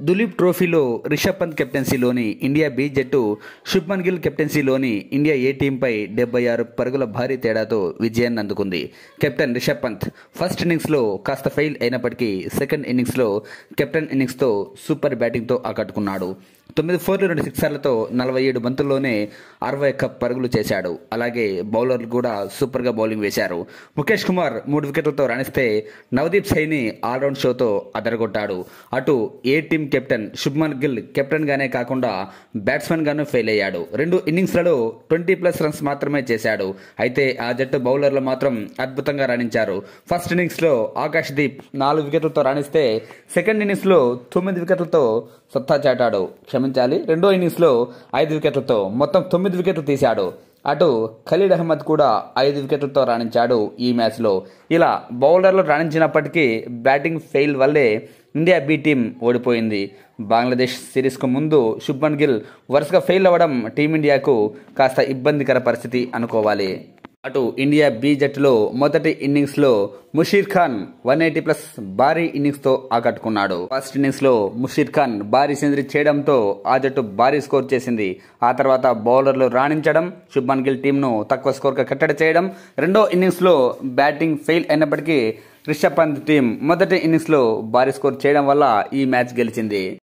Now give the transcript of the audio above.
దులీప్ ట్రోఫీలో రిషబ్ పంత్ కెప్టెన్సీలోని India B జట్టు శుభ్మన్ గిల్ కెప్టెన్సీలోని ఇండియా ఏ టీంపై డెబ్బై ఆరు పరుగుల భారీ తేడాతో విజయాన్ని అందుకుంది కెప్టెన్ రిషబ్ పంత్ ఫస్ట్ ఇన్నింగ్స్లో కాస్త ఫెయిల్ అయినప్పటికీ సెకండ్ ఇన్నింగ్స్లో కెప్టెన్ ఇన్నింగ్స్తో సూపర్ బ్యాటింగ్తో ఆకట్టుకున్నాడు తొమ్మిది ఫోర్లు రెండు సిక్సర్లతో నలభై ఏడు బంతుల్లోనే అరవై ఒక్క పరుగులు చేశాడు అలాగే బౌలర్లు కూడా సూపర్గా బౌలింగ్ వేశారు ముఖేష్ కుమార్ మూడు వికెట్లతో రాణిస్తే నవదీప్ సైని ఆల్రౌండ్ షోతో అదరగొట్టాడు అటు A team captain Shubman Gill captain గానే కాకుండా బ్యాట్స్మెన్ గాను ఫెయిల్ అయ్యాడు రెండు ఇన్నింగ్స్లలో ట్వంటీ ప్లస్ రన్స్ మాత్రమే చేశాడు అయితే ఆ జట్టు బౌలర్లు మాత్రం అద్భుతంగా రాణించారు ఫస్ట్ ఇన్నింగ్స్ లో ఆకాష్ దీప్ నాలుగు వికెట్లతో రాణిస్తే సెకండ్ ఇన్నింగ్స్ లో తొమ్మిది వికెట్లతో సత్తా చాటాడు క్షమించాలి రెండో ఇన్నింగ్స్ లో ఐదు వికెట్లతో మొత్తం తొమ్మిది వికెట్లు తీశాడు అటు ఖలీల్ అహ్మద్ కూడా ఐదు వికెట్లతో రాణించాడు ఈ మ్యాచ్లో ఇలా బౌలర్లు రాణించినప్పటికీ బ్యాటింగ్ ఫెయిల్ వల్లే ఇండియా బి టీం ఓడిపోయింది బంగ్లాదేశ్ సిరీస్కు ముందు శుభ్మన్ గిల్ వరుసగా ఫెయిల్ అవ్వడం టీమిండియాకు కాస్త ఇబ్బందికర పరిస్థితి అనుకోవాలి అటు ఇండియా బి జట్టులో మొదటి ఇన్నింగ్స్ లో Musheer Khan one eighty plus భారీ ఇన్నింగ్స్ తో ఆకట్టుకున్నాడు ఫస్ట్ ఇన్నింగ్స్ లో ముషీర్ ఖాన్ భారీ సెంచరీ చేయడంతో ఆ జట్టు భారీ స్కోర్ చేసింది ఆ తర్వాత బౌలర్లు రాణించడం శుభ్మన్ గిల్ టీమ్ ను తక్కువ స్కోర్ గా కట్టడి చేయడం రెండో ఇన్నింగ్స్ లో బ్యాటింగ్ ఫెయిల్ అయినప్పటికీ రిషబ్ పంత్ టీం మొదటి ఇన్నింగ్స్ లో భారీ స్కోర్ చేయడం వల్ల ఈ మ్యాచ్ గెలిచింది